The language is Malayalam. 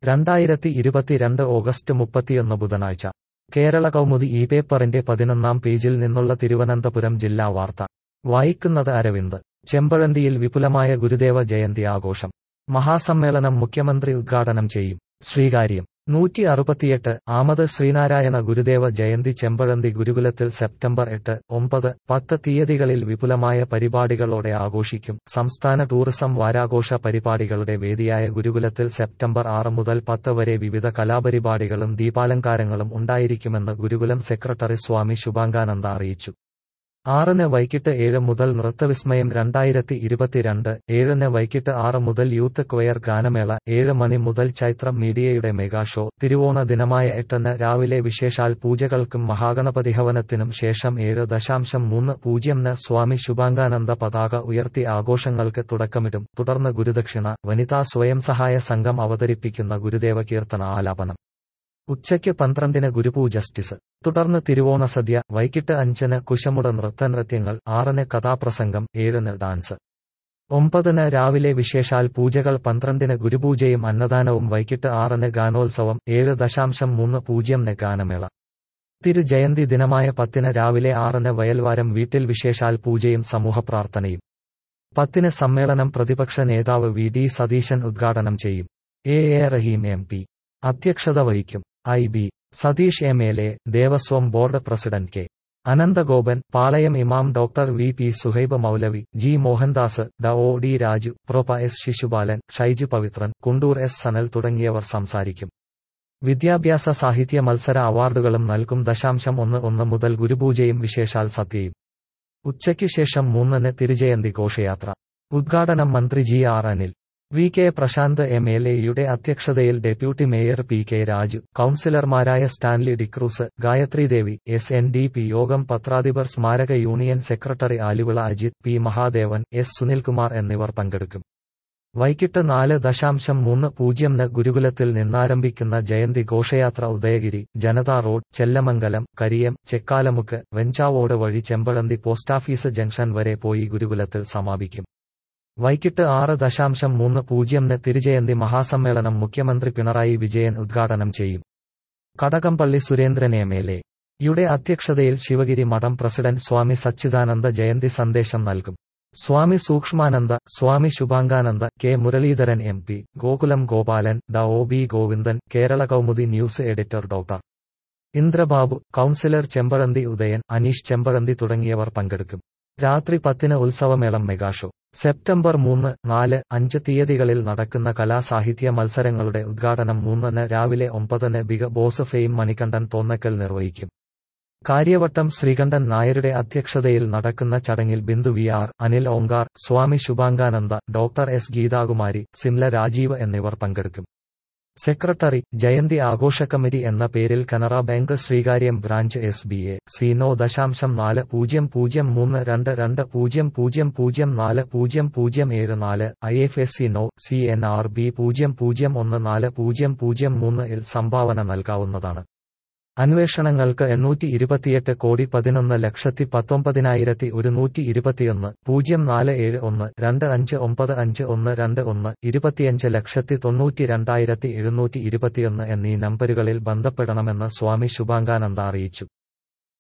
രണ്ടായിരത്തി ഇരുപത്തിരണ്ട് ഓഗസ്റ്റ് മുപ്പത്തിയൊന്ന് ബുധനാഴ്ച കേരള കൗമുദി ഈ പേപ്പറിന്റെ പതിനൊന്നാം പേജിൽ നിന്നുള്ള തിരുവനന്തപുരം ജില്ലാ വാർത്ത വായിക്കുന്നത് അരവിന്ദ് ചെമ്പഴന്തിയിൽ വിപുലമായ ഗുരുദേവ ജയന്തി ആഘോഷം മഹാസമ്മേളനം മുഖ്യമന്ത്രി ഉദ്ഘാടനം ചെയ്യും ശ്രീകാര്യം നൂറ്റി അറുപത്തിയെട്ട് ആമത് ശ്രീനാരായണ ഗുരുദേവ ജയന്തി ചെമ്പഴന്തി ഗുരുകുലത്തിൽ സെപ്റ്റംബർ എട്ട് ഒമ്പത് പത്ത് തീയതികളിൽ വിപുലമായ പരിപാടികളോടെ ആഘോഷിക്കും സംസ്ഥാന ടൂറിസം വാരാഘോഷ പരിപാടികളുടെ വേദിയായ ഗുരുകുലത്തിൽ സെപ്റ്റംബർ ആറ് മുതൽ പത്ത് വരെ വിവിധ കലാപരിപാടികളും ദീപാലങ്കാരങ്ങളും ഉണ്ടായിരിക്കുമെന്ന് ഗുരുകുലം സെക്രട്ടറി സ്വാമി ശുഭാംഗാനന്ദ അറിയിച്ചു ആറിന് വൈകിട്ട് ഏഴ് മുതൽ നൃത്തവിസ്മയം രണ്ടായിരത്തി ഇരുപത്തിരണ്ട് ഏഴിന് വൈകിട്ട് ആറ് മുതൽ യൂത്ത് ക്വയർ ഗാനമേള ഏഴ് മണി മുതൽ ചൈത്രം മീഡിയയുടെ മെഗാ ഷോ തിരുവോണ ദിനമായ എട്ടിന് രാവിലെ വിശേഷാൽ പൂജകൾക്കും മഹാഗണപതി ഹവനത്തിനും ശേഷം ഏഴ് ദശാംശം മൂന്ന് പൂജ്യംന് സ്വാമി ശുഭാംഗാനന്ദ പതാക ഉയർത്തി ആഘോഷങ്ങൾക്ക് തുടക്കമിടും തുടർന്ന് ഗുരുദക്ഷിണ വനിതാ സ്വയം സഹായ സംഘം അവതരിപ്പിക്കുന്ന ഗുരുദേവ കീർത്തന ആലാപനം ഉച്ചയ്ക്ക് പന്ത്രണ്ടിന് ഗുരുപൂ ജസ്റ്റിസ് തുടർന്ന് തിരുവോണ സദ്യ വൈകിട്ട് അഞ്ചിന് കുശമുട നൃത്തനൃത്യങ്ങൾ ആറിന് കഥാപ്രസംഗം ഏഴിന് ഡാൻസ് ഒമ്പതിന് രാവിലെ വിശേഷാൽ പൂജകൾ പന്ത്രണ്ടിന് ഗുരുപൂജയും അന്നദാനവും വൈകിട്ട് ആറിന് ഗാനോത്സവം ഏഴ് ദശാംശം മൂന്ന് പൂജ്യംന് ഗാനമേള തിരു ജയന്തി ദിനമായ പത്തിന് രാവിലെ ആറിന് വയൽവാരം വീട്ടിൽ വിശേഷാൽ പൂജയും സമൂഹപ്രാർത്ഥനയും പത്തിന് സമ്മേളനം പ്രതിപക്ഷ നേതാവ് വി ഡി സതീശൻ ഉദ്ഘാടനം ചെയ്യും A A Rahim M P അധ്യക്ഷത വഹിക്കും I B Satheesh M L A Devaswom board president K Ananthagopan Palayam ഇമാം doctor V P Suhaib Maulavi G Mohandas ഡ ഒ D Raju prof S Sisupalan Shaiju Pavithran Kundoor S Sanal തുടങ്ങിയവർ സംസാരിക്കും വിദ്യാഭ്യാസ സാഹിത്യ മത്സര അവാർഡുകളും നൽകും ദശാംശം ഒന്ന് ഒന്ന് മുതൽ ഗുരുപൂജയും വിശേഷാൽ സത്യയും ഉച്ചയ്ക്ക് ശേഷം മൂന്നിന് തിരുജയന്തി ഘോഷയാത്ര ഉദ്ഘാടനം മന്ത്രി G R Anil V K Prashanth M L എയുടെ അധ്യക്ഷതയിൽ deputy mayor P K Raju കൌൺസിലർമാരായ Stanley D'Cruz Gayathri Devi S N D P യോഗം പത്രാധിപർ സ്മാരക union secretary Aluvila Ajith P Mahadevan S Sunilkumar എന്നിവർ പങ്കെടുക്കും വൈകിട്ട് നാല് ദശാംശം മൂന്ന് പൂജ്യംന് ഗുരുകുലത്തിൽ നിന്നാരംഭിക്കുന്ന ജയന്തി ഘോഷയാത്ര ഉദയഗിരി ജനതാ റോഡ് ചെല്ലമംഗലം കരിയം ചെക്കാലമുക്ക് വെഞ്ചാവോട് വഴി ചെമ്പഴന്തി പോസ്റ്റാഫീസ് ജംഗ്ഷൻ വരെ പോയി ഗുരുകുലത്തിൽ സമാപിക്കും വൈകിട്ട് ആറ് ദശാംശം മൂന്ന് പൂജ്യംന് തിരുജയന്തി മഹാസമ്മേളനം മുഖ്യമന്ത്രി പിണറായി വിജയൻ ഉദ്ഘാടനം ചെയ്യും Kadakampally Surendran M L A യുടെ അധ്യക്ഷതയിൽ ശിവഗിരി മഠം പ്രസിഡന്റ് സ്വാമി സച്ചിദാനന്ദ ജയന്തി സന്ദേശം നൽകും Swami Sookshmananda Swami Subhangananda K Muraleedharan M P Gokulam Gopalan ഡ ഒ B Govindan Kerala Kaumudi news editor doctor Indrababu councillor Chempazhanthy Udayan Aneesh Chempazhanthy തുടങ്ങിയവർ പങ്കെടുക്കും രാത്രി പത്തിന് ഉത്സവമേളം മെഗാഷോ സെപ്റ്റംബർ മൂന്ന് നാല് അഞ്ച് തീയതികളിൽ നടക്കുന്ന കലാസാഹിത്യ മത്സരങ്ങളുടെ ഉദ്ഘാടനം മൂന്നിന് രാവിലെ ഒമ്പതിന് Big Boss fame Manikandan Thonnakkal നിർവഹിക്കും കാര്യവട്ടം ശ്രീകണ്ഠൻ നായരുടെ അധ്യക്ഷതയിൽ നടക്കുന്ന ചടങ്ങിൽ Bindu V R Anil Omkar Swami Subhangananda doctor S Geethakumari Simla Rajeev എന്നിവർ പങ്കെടുക്കും സെക്രട്ടറി ജയന്തി ആഘോഷ കമ്മിറ്റി എന്ന പേരിൽ Canara bank Sreekaryam branch S B A c no ദശാംശം നാല് പൂജ്യം പൂജ്യം മൂന്ന് രണ്ട് രണ്ട് പൂജ്യം പൂജ്യം പൂജ്യം നാല് പൂജ്യം പൂജ്യം ഏഴ് നാല് I F S C no C N R B പൂജ്യം പൂജ്യം ഒന്ന് നാല് പൂജ്യം പൂജ്യം മൂന്ന് ഇൽ സംഭാവന നൽകാവുന്നതാണ് അന്വേഷണങ്ങൾക്ക് എണ്ണൂറ്റി ഇരുപത്തിയെട്ട് കോടി പതിനൊന്ന് ലക്ഷത്തി പത്തൊമ്പതിനായിരത്തി ഒരുന്നൂറ്റി ഇരുപത്തിയൊന്ന് പൂജ്യം നാല് ഏഴ് ഒന്ന് രണ്ട് അഞ്ച് ഒമ്പത് അഞ്ച് ഒന്ന് രണ്ട് ഒന്ന് ഇരുപത്തിയഞ്ച് ലക്ഷത്തി തൊണ്ണൂറ്റി രണ്ടായിരത്തി എഴുന്നൂറ്റി ഇരുപത്തിയൊന്ന് എന്നീ നമ്പരുകളിൽ ബന്ധപ്പെടണമെന്ന് സ്വാമി ശുഭാംഗാനന്ദ അറിയിച്ചു